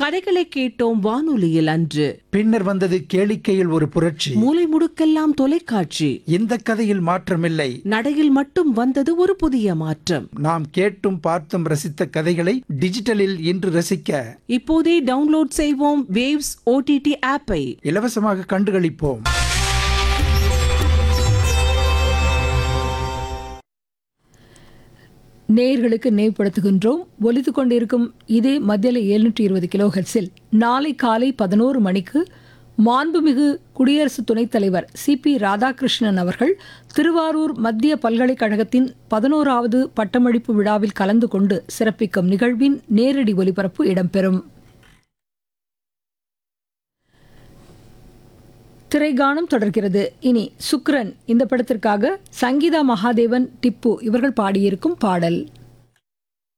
கதைகளை கேட்டோம் வானொலியில் அன்று பின்னர் வந்தது கேளிக்கையில் ஒரு புரட்சி மூலை முடுக்கெல்லாம் தொலைக்காட்சி இந்த கதையில் மாற்றமில்லை நடையில் மட்டும் வந்தது ஒரு புதிய மாற்றம் நாம் கேட்டும் பார்த்தும் ரசித்த கதைகளை டிஜிட்டலில் இன்று ரசிக்க இப்போதே டவுன்லோட் செய்வோம் வேவ்ஸ் ஓடிடி ஆப்பை இலவசமாக கண்டுகளிப்போம் நேயர்களுக்கு நினைவுபடுத்துகின்றோம் ஒலித்து கொண்டிருக்கும் இதே மத்தியில் எழுநூற்றி இருபது கிலோஹெர்ட்ஸில் நாளை காலை பதினோரு மணிக்கு மாண்புமிகு குடியரசு துணைத் தலைவர் சி பி ராதாகிருஷ்ணன் அவர்கள் திருவாரூர் மத்திய பல்கலைக்கழகத்தின் பதினோராவது பட்டமளிப்பு விழாவில் கலந்து கொண்டு சிறப்பிக்கும் நிகழ்வின் நேரடி ஒலிபரப்பு இடம்பெறும் திரைகானம் தொடர்கிறது இனி சுக்ரன் இந்த படத்திற்காக சங்கீதா மகாதேவன் டிப்பு இவர்கள் பாடியிருக்கும் பாடல்